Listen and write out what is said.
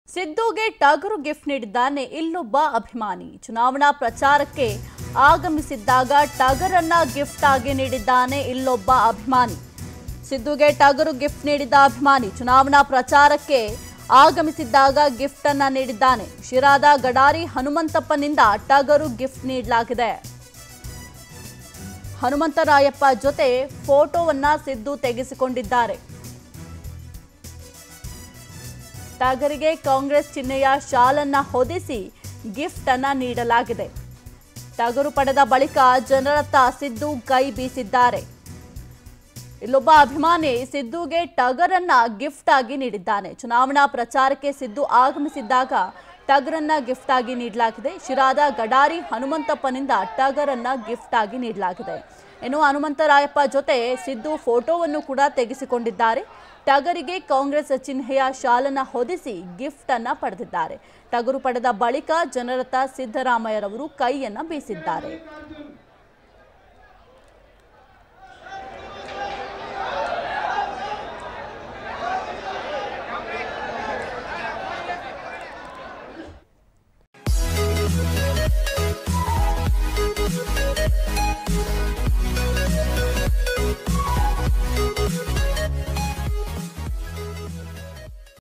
ಸಿದ್ದುಗೆ ಟಗರು ಗಿಫ್ಟ್ ನೀಡಿದ್ದಾನೆ ಇಲ್ಲೊಬ್ಬ ಅಭಿಮಾನಿ ಚುನಾವಣಾ ಪ್ರಚಾರಕ್ಕೆ ಆಗಮಿಸಿದ್ದಾಗ ಟಗರನ್ನ ಗಿಫ್ಟ್ ಆಗಿ ನೀಡಿದ್ದಾನೆ ಇಲ್ಲೊಬ್ಬ ಅಭಿಮಾನಿ ಸಿದ್ದುಗೆ ಟಗರು ಗಿಫ್ಟ್ ನೀಡಿದ್ದ ಅಭಿಮಾನಿ ಚುನಾವಣಾ ಪ್ರಚಾರಕ್ಕೆ ಆಗಮಿಸಿದ್ದಾಗ ಗಿಫ್ಟ್ ಅನ್ನ ನೀಡಿದ್ದಾನೆ ಶಿರಾದ ಗಡಾರಿ ಹನುಮಂತಪ್ಪನಿಂದ ಟಗರು ಗಿಫ್ಟ್ ನೀಡಲಾಗಿದೆ ಹನುಮಂತರಾಯಪ್ಪ ಜೊತೆ ಫೋಟೋವನ್ನ ಸಿದ್ದು ತೆಗೆಸಿಕೊಂಡಿದ್ದಾರೆ ಟಗರಿಗೆ ಕಾಂಗ್ರೆಸ್ ಚಿಹ್ನೆಯ ಶಾಲನ್ನ ಹೊದಿಸಿ ಗಿಫ್ಟ್ ಅನ್ನ ನೀಡಲಾಗಿದೆ ಟಗರು ಪಡೆದ ಬಳಿಕ ಜನರತ್ತ ಸಿದ್ದು ಕೈ ಬೀಸಿದ್ದಾರೆ ಇಲ್ಲೊಬ್ಬ ಅಭಿಮಾನಿ ಸಿದ್ದುಗೆ ಟಗರನ್ನ ಗಿಫ್ಟ್ ಆಗಿ ನೀಡಿದ್ದಾನೆ ಚುನಾವಣಾ ಪ್ರಚಾರಕ್ಕೆ ಸಿದ್ದು ಆಗಮಿಸಿದ್ದಾಗ ಟಗರನ್ನ ಗಿಫ್ಟ್ ಆಗಿ ನೀಡಲಾಗಿದೆ ಶಿರಾದ ಗಡಾರಿ ಹನುಮಂತಪ್ಪನಿಂದ ಟಗರನ್ನ ಗಿಫ್ಟ್ ಆಗಿ ನೀಡಲಾಗಿದೆ ಇನ್ನು ಹನುಮಂತರಾಯಪ್ಪ ಜೊತೆ ಸಿದ್ದು ಫೋಟೋವನ್ನು ಕೂಡ ತೆಗೆಸಿಕೊಂಡಿದ್ದಾರೆ ಟಗರಿಗೆ ಕಾಂಗ್ರೆಸ್ ಚಿಹ್ನೆಯ ಶಾಲನ್ನ ಹೊದಿಸಿ ಗಿಫ್ಟ್ ಅನ್ನ ಪಡೆದಿದ್ದಾರೆ ಟಗರು ಪಡೆದ ಬಳಿಕ ಜನರತ್ತ ಸಿದ್ದರಾಮಯ್ಯರವರು ಕೈಯನ್ನ ಬೀಸಿದ್ದಾರೆ